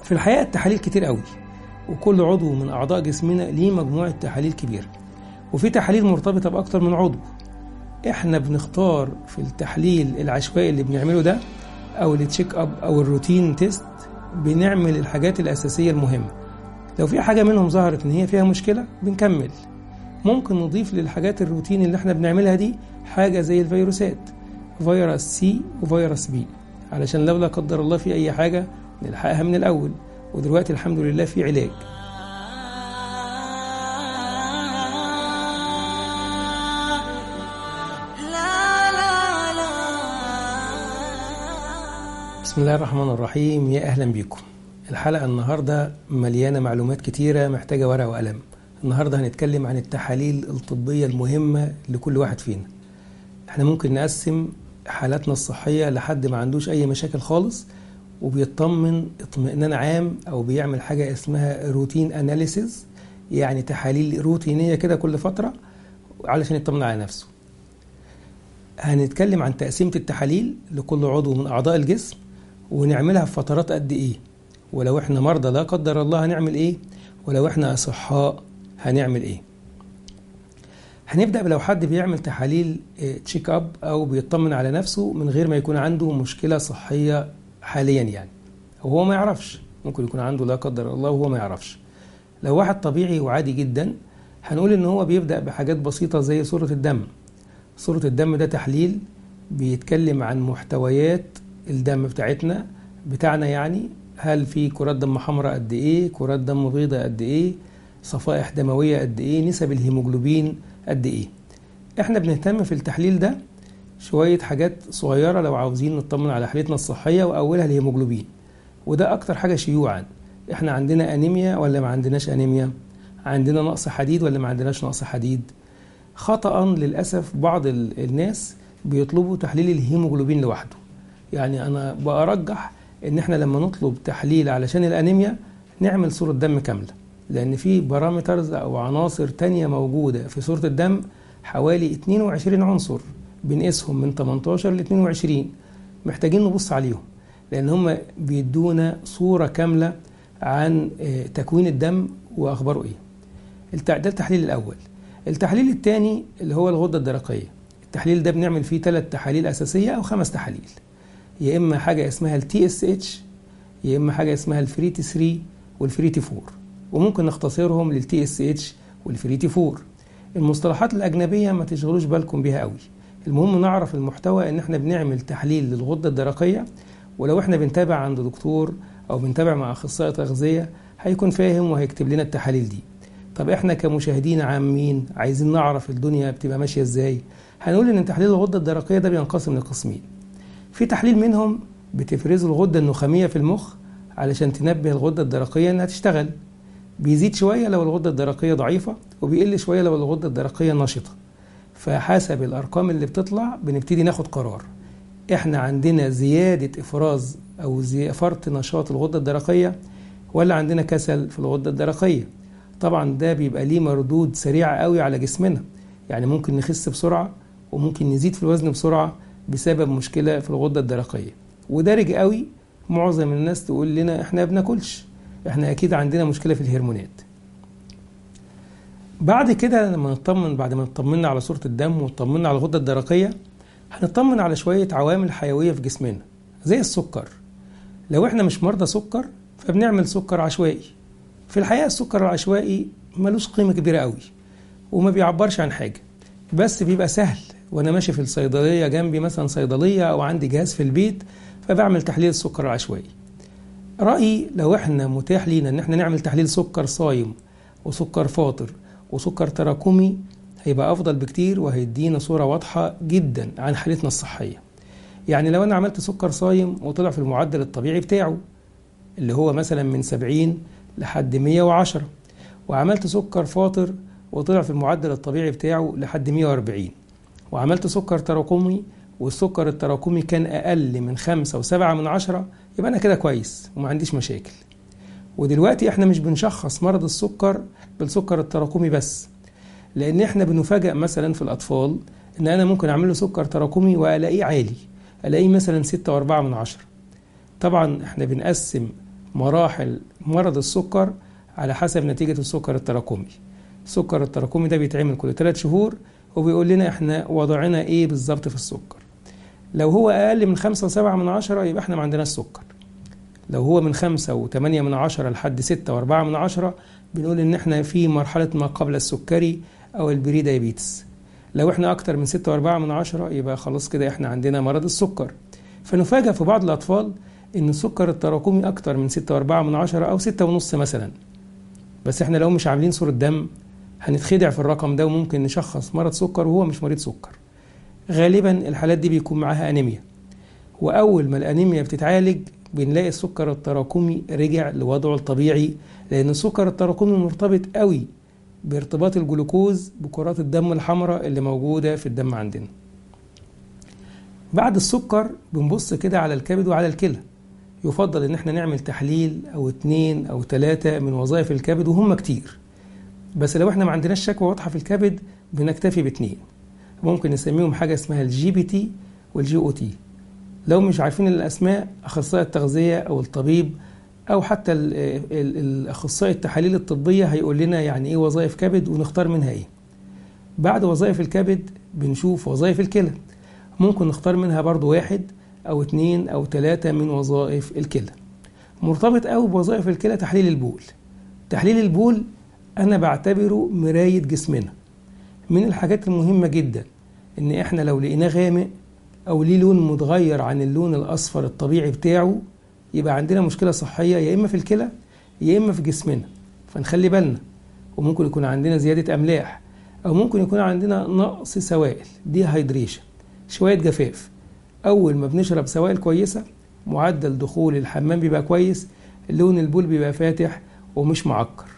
في الحقيقة التحاليل كتير قوي وكل عضو من أعضاء جسمنا ليه مجموعة تحاليل كبيرة وفي تحاليل مرتبطة بأكتر من عضو احنا بنختار في التحليل العشوائي اللي بنعمله ده او التشيك اب او الروتين تيست بنعمل الحاجات الاساسيه المهمه لو في حاجه منهم ظهرت ان هي فيها مشكله بنكمل ممكن نضيف للحاجات الروتين اللي احنا بنعملها دي حاجه زي الفيروسات فيروس سي وفيروس بي علشان لو لا قدر الله في اي حاجه نلحقها من الاول ودلوقتي الحمد لله في علاج بسم الله الرحمن الرحيم يا اهلا بيكم الحلقه النهارده مليانه معلومات كتيره محتاجه ورقه وقلم النهارده هنتكلم عن التحاليل الطبيه المهمه لكل واحد فينا احنا ممكن نقسم حالاتنا الصحيه لحد ما عندوش اي مشاكل خالص وبيطمن اطمئنان عام او بيعمل حاجه اسمها روتين اناليسيز يعني تحاليل روتينيه كده كل فتره علشان يطمن على نفسه هنتكلم عن تقسيمه التحاليل لكل عضو من اعضاء الجسم ونعملها في فترات قد ايه ولو احنا مرضى لا قدر الله هنعمل ايه ولو احنا اصحاء هنعمل ايه هنبدا لو حد بيعمل تحاليل تشيك اب او بيطمن على نفسه من غير ما يكون عنده مشكله صحيه حاليا يعني وهو ما يعرفش ممكن يكون عنده لا قدر الله وهو ما يعرفش لو واحد طبيعي وعادي جدا هنقول ان هو بيبدا بحاجات بسيطه زي صوره الدم صوره الدم ده تحليل بيتكلم عن محتويات الدم بتاعتنا بتاعنا يعني هل في كرات دم حمراء قد ايه كرات دم بيضاء قد ايه صفائح دمويه قد ايه نسب الهيموجلوبين قد ايه احنا بنهتم في التحليل ده شويه حاجات صغيره لو عاوزين نطمن على حالتنا الصحيه واولها الهيموجلوبين وده اكتر حاجه شيوعا احنا عندنا انيميا ولا ما عندناش انيميا عندنا نقص حديد ولا ما عندناش نقص حديد خطا للاسف بعض الناس بيطلبوا تحليل الهيموجلوبين لوحده يعني انا برجح ان احنا لما نطلب تحليل علشان الانيميا نعمل صورة دم كاملة لان في بارامترز او عناصر تانية موجودة في صورة الدم حوالي 22 عنصر بنقيسهم من 18 ل 22 محتاجين نبص عليهم لان هم بيدونا صورة كاملة عن تكوين الدم واخباره ايه ده التحليل الاول التحليل الثاني اللي هو الغدة الدرقية التحليل ده بنعمل فيه ثلاث تحاليل اساسية او خمس تحاليل يا اما حاجه اسمها التي اس اتش يا اما حاجه اسمها الفريتي 3 والفريتي 4 وممكن نختصرهم للتي اس اتش والفريتي 4 المصطلحات الاجنبيه ما تشغلوش بالكم بيها قوي المهم نعرف المحتوى ان احنا بنعمل تحليل للغده الدرقيه ولو احنا بنتابع عند دكتور او بنتابع مع اخصائي تغذيه هيكون فاهم وهيكتب لنا التحاليل دي طب احنا كمشاهدين عامين عايزين نعرف الدنيا بتبقى ماشيه ازاي هنقول ان تحليل الغده الدرقيه ده بينقسم لقسمين في تحليل منهم بتفرزه الغده النخاميه في المخ علشان تنبه الغده الدرقيه انها تشتغل بيزيد شويه لو الغده الدرقيه ضعيفه وبيقل شويه لو الغده الدرقيه نشطه فحسب الارقام اللي بتطلع بنبتدي ناخد قرار احنا عندنا زياده افراز او فرط نشاط الغده الدرقيه ولا عندنا كسل في الغده الدرقيه طبعا ده بيبقى ليه مردود سريع قوي على جسمنا يعني ممكن نخس بسرعه وممكن نزيد في الوزن بسرعه بسبب مشكله في الغده الدرقيه ودارج قوي معظم الناس تقول لنا احنا ما بناكلش احنا اكيد عندنا مشكله في الهرمونات بعد كده لما نطمن بعد ما نطمنا على صوره الدم وطمنا على الغده الدرقيه هنطمن على شويه عوامل حيويه في جسمنا زي السكر لو احنا مش مرضى سكر فبنعمل سكر عشوائي في الحقيقه السكر العشوائي ملوش قيمه كبيره قوي وما بيعبرش عن حاجه بس بيبقى سهل وانا ماشي في الصيدليه جنبي مثلا صيدليه او عندي جهاز في البيت فبعمل تحليل السكر العشوائي رايي لو احنا متاح لينا ان احنا نعمل تحليل سكر صايم وسكر فاطر وسكر تراكمي هيبقى افضل بكتير وهيدينا صوره واضحه جدا عن حالتنا الصحيه يعني لو انا عملت سكر صايم وطلع في المعدل الطبيعي بتاعه اللي هو مثلا من 70 لحد 110 وعملت سكر فاطر وطلع في المعدل الطبيعي بتاعه لحد 140 وعملت سكر تراكمي والسكر التراكمي كان أقل من خمسة وسبعة من عشرة يبقى أنا كده كويس وما عنديش مشاكل ودلوقتي احنا مش بنشخص مرض السكر بالسكر التراكمي بس لأن احنا بنفاجأ مثلا في الأطفال إن أنا ممكن أعمل له سكر تراكمي وألاقيه عالي ألاقيه مثلا ستة وأربعة من عشرة طبعا احنا بنقسم مراحل مرض السكر على حسب نتيجة السكر التراكمي السكر التراكمي ده بيتعمل كل 3 شهور وبيقول لنا احنا وضعنا ايه بالظبط في السكر لو هو اقل من خمسة وسبعة من عشرة يبقى احنا ما عندناش سكر لو هو من خمسة وثمانية من عشرة لحد ستة وأربعة من عشرة بنقول إن إحنا في مرحلة ما قبل السكري أو البري دايابيتس لو إحنا أكتر من ستة وأربعة من عشرة يبقى خلاص كده إحنا عندنا مرض السكر فنفاجأ في بعض الأطفال إن السكر التراكمي أكتر من ستة وأربعة من عشرة أو ستة ونص مثلا بس إحنا لو مش عاملين صورة دم هنتخدع في الرقم ده وممكن نشخص مرض سكر وهو مش مريض سكر غالبا الحالات دي بيكون معاها أنيميا وأول ما الأنيميا بتتعالج بنلاقي السكر التراكمي رجع لوضعه الطبيعي لأن السكر التراكمي مرتبط قوي بارتباط الجلوكوز بكرات الدم الحمراء اللي موجودة في الدم عندنا بعد السكر بنبص كده على الكبد وعلى الكلى يفضل ان احنا نعمل تحليل او اتنين او تلاتة من وظائف الكبد وهم كتير بس لو احنا ما عندناش شكوى واضحة في الكبد بنكتفي باتنين ممكن نسميهم حاجة اسمها الجي بي تي والجي او تي لو مش عارفين الأسماء أخصائي التغذية أو الطبيب أو حتى ال ال الأخصائي التحاليل الطبية هيقول لنا يعني إيه وظائف كبد ونختار منها إيه بعد وظائف الكبد بنشوف وظائف الكلى ممكن نختار منها برضو واحد أو اتنين أو تلاتة من وظائف الكلى مرتبط أوي بوظائف الكلى تحليل البول تحليل البول أنا بعتبره مراية جسمنا من الحاجات المهمة جدا إن إحنا لو لقيناه غامق أو ليه لون متغير عن اللون الأصفر الطبيعي بتاعه يبقى عندنا مشكلة صحية يا إما في الكلى يا إما في جسمنا فنخلي بالنا وممكن يكون عندنا زيادة أملاح أو ممكن يكون عندنا نقص سوائل دي هيدريشن شوية جفاف أول ما بنشرب سوائل كويسة معدل دخول الحمام بيبقى كويس لون البول بيبقى فاتح ومش معكر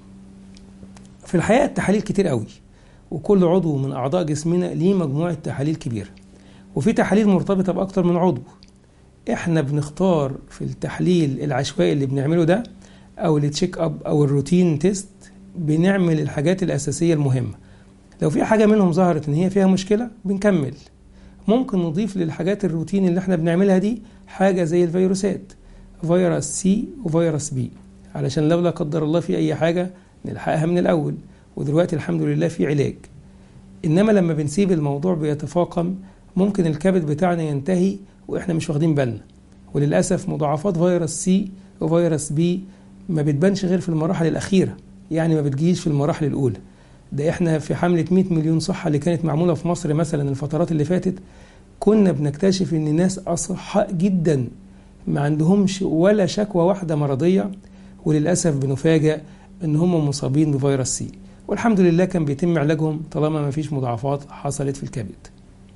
في الحقيقة التحاليل كتير قوي وكل عضو من أعضاء جسمنا ليه مجموعة تحاليل كبيرة وفي تحاليل مرتبطة بأكتر من عضو احنا بنختار في التحليل العشوائي اللي بنعمله ده او التشيك اب او الروتين تيست بنعمل الحاجات الاساسيه المهمه لو في حاجه منهم ظهرت ان هي فيها مشكله بنكمل ممكن نضيف للحاجات الروتين اللي احنا بنعملها دي حاجه زي الفيروسات فيروس سي وفيروس بي علشان لو لا قدر الله في اي حاجه نلحقها من الاول ودلوقتي الحمد لله في علاج انما لما بنسيب الموضوع بيتفاقم ممكن الكبد بتاعنا ينتهي واحنا مش واخدين بالنا وللاسف مضاعفات فيروس سي وفيروس بي ما بتبانش غير في المراحل الاخيره يعني ما بتجيش في المراحل الاولى ده احنا في حمله 100 مليون صحه اللي كانت معموله في مصر مثلا الفترات اللي فاتت كنا بنكتشف ان ناس اصحاء جدا ما عندهمش ولا شكوى واحده مرضيه وللاسف بنفاجئ ان هم مصابين بفيروس سي والحمد لله كان بيتم علاجهم طالما ما فيش مضاعفات حصلت في الكبد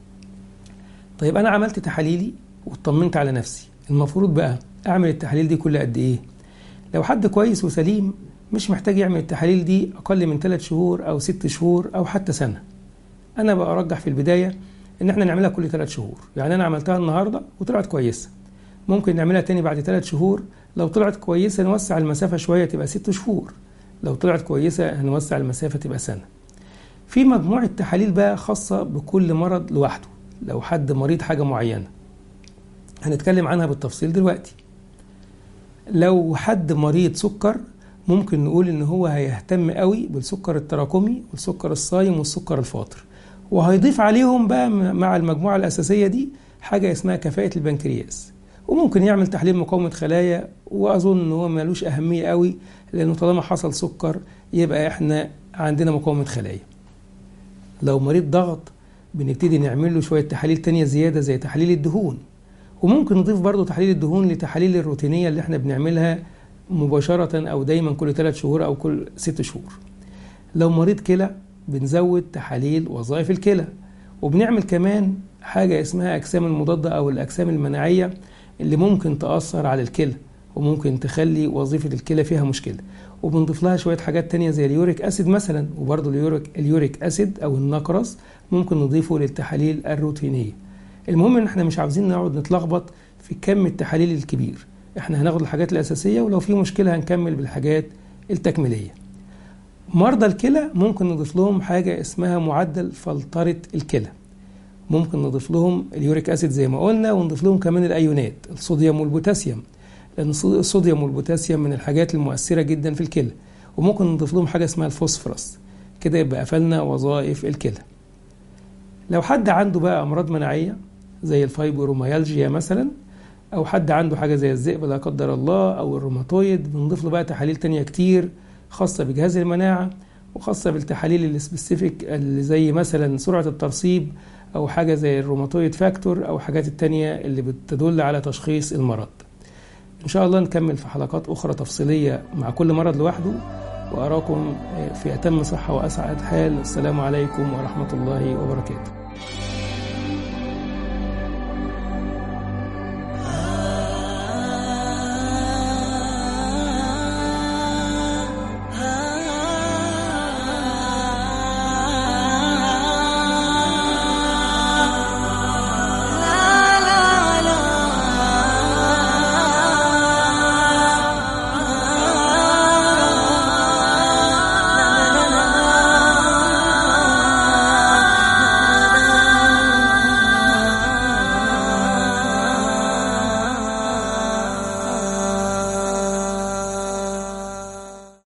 طيب انا عملت تحاليلي واطمنت على نفسي المفروض بقى اعمل التحاليل دي كل قد ايه لو حد كويس وسليم مش محتاج يعمل التحاليل دي اقل من 3 شهور او 6 شهور او حتى سنه انا بقى ارجح في البدايه ان احنا نعملها كل 3 شهور يعني انا عملتها النهارده وطلعت كويسه ممكن نعملها تاني بعد 3 شهور لو طلعت كويسه نوسع المسافه شويه تبقى 6 شهور لو طلعت كويسه هنوسع المسافه تبقى سنه في مجموعه تحاليل بقى خاصه بكل مرض لوحده لو حد مريض حاجة معينة هنتكلم عنها بالتفصيل دلوقتي لو حد مريض سكر ممكن نقول ان هو هيهتم قوي بالسكر التراكمي والسكر الصايم والسكر الفاطر وهيضيف عليهم بقى مع المجموعة الأساسية دي حاجة اسمها كفاءة البنكرياس وممكن يعمل تحليل مقاومة خلايا وأظن إن هو ملوش أهمية قوي لأنه طالما حصل سكر يبقى إحنا عندنا مقاومة خلايا لو مريض ضغط بنبتدي نعمل له شويه تحاليل تانية زياده زي تحاليل الدهون وممكن نضيف برضو تحاليل الدهون لتحاليل الروتينيه اللي احنا بنعملها مباشره او دايما كل 3 شهور او كل 6 شهور لو مريض كلى بنزود تحاليل وظائف الكلى وبنعمل كمان حاجه اسمها اجسام المضاده او الاجسام المناعيه اللي ممكن تاثر على الكلى وممكن تخلي وظيفه الكلى فيها مشكله وبنضيف لها شويه حاجات تانية زي اليوريك اسيد مثلا وبرضه اليوريك اليوريك اسيد او النقرس ممكن نضيفه للتحاليل الروتينيه المهم ان احنا مش عاوزين نقعد نتلخبط في كم التحاليل الكبير احنا هناخد الحاجات الاساسيه ولو في مشكله هنكمل بالحاجات التكميليه مرضى الكلى ممكن نضيف لهم حاجه اسمها معدل فلتره الكلى ممكن نضيف لهم اليوريك اسيد زي ما قلنا ونضيف لهم كمان الايونات الصوديوم والبوتاسيوم لأن الصوديوم والبوتاسيوم من الحاجات المؤثرة جدا في الكلى وممكن نضيف لهم حاجة اسمها الفوسفورس كده يبقى قفلنا وظائف الكلى لو حد عنده بقى أمراض مناعية زي الفايبروميالجيا مثلا أو حد عنده حاجة زي الذئب لا قدر الله أو الروماتويد بنضيف له بقى تحاليل تانية كتير خاصة بجهاز المناعة وخاصة بالتحاليل السبيسيفيك اللي زي مثلا سرعة الترسيب أو حاجة زي الروماتويد فاكتور أو حاجات التانية اللي بتدل على تشخيص المرض إن شاء الله نكمل في حلقات أخرى تفصيلية مع كل مرض لوحده وأراكم في أتم صحة وأسعد حال السلام عليكم ورحمة الله وبركاته